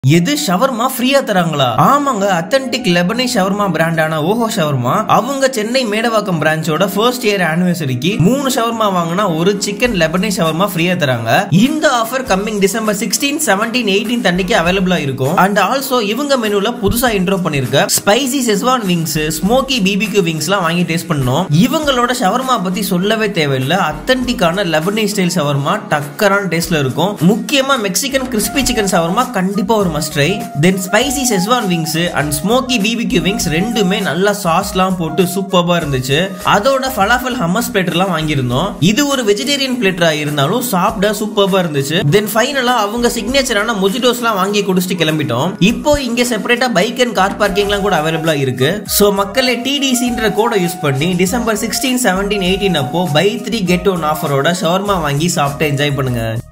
எது ஷவர்மா ஃப்ரீயா தராங்களா ஆமாங்க அத்தன்டிக் லெபனி ஷவர்மா பிராண்டான ஓஹோ ஷவர்மா அவங்க சென்னை மேடவாக்கம் பிரான்ச்சோட ஃபர்ஸ்ட் இயர் ஆனிவர்சரிக்கு மூணு ஷவர்மா வாங்கினா ஒரு சிக்கன் லெபனி ஷவர்மா ஃப்ரீயா தராங்க இந்த offer coming December sixteen seventeen eighteen அன்னைக்கு அவைலபிளா இருக்கும் அண்ட் ஆல்சோ இவங்க மெனுல புதுசா இன்ட்ரோ பண்ணிருக்க spicy schezwan wings smoky BBQ wings எல்லாம் வாங்கி டேஸ்ட் பண்ணோம் இவங்களோட ஷவர்மா பத்தி சொல்லவே தேவையில்லை அத்தன்டிக்கான லெபனி ஸ்டைல் ஷவர்மா டக்கரான டேஸ்ட்ல இருக்கும் முக்கியமா மெக்சிகன் கிறிஸ்பி சிக்கன் ஷவர்மா கண்டிப்பா ஒரு must try then spicy schezwan wings and smoky BBQ wings ரெண்டுமே நல்லா சாஸ்லாம் போட்டு சூப்பர்பா இருந்துச்சு அதோட ஃபலாஃபல் ஹம்மஸ் பிளேட்டர்லாம் வாங்கியிருந்தோம் இது ஒரு வெஜிடேரியன் பிளேட்டரா இருந்தாலும் சாப்பிட சூப்பர்பா இருந்துச்சு தென் ஃபைனலா அவங்க சிக்னேச்சரான மொஜிடோஸ்லாம் வாங்கி குடிச்சிட்டு கிளம்பிட்டோம் இப்போ இங்க செப்பரேட்டா பைக் அண்ட் கார் பார்க்கிங்லாம் கூட அவைலபிளா இருக்கு சோ மக்களே டிடிசின்ற கோடை யூஸ் பண்ணி டிசம்பர் சிக்ஸ்டீன் செவன்டீன் எயிட்டீன் அப்போ பை த்ரீ கெட் ஒன் ஆஃபரோட ஷவர்மா வாங்கி சாப்பிட்டு என்ஜாய் பண்ணுங்க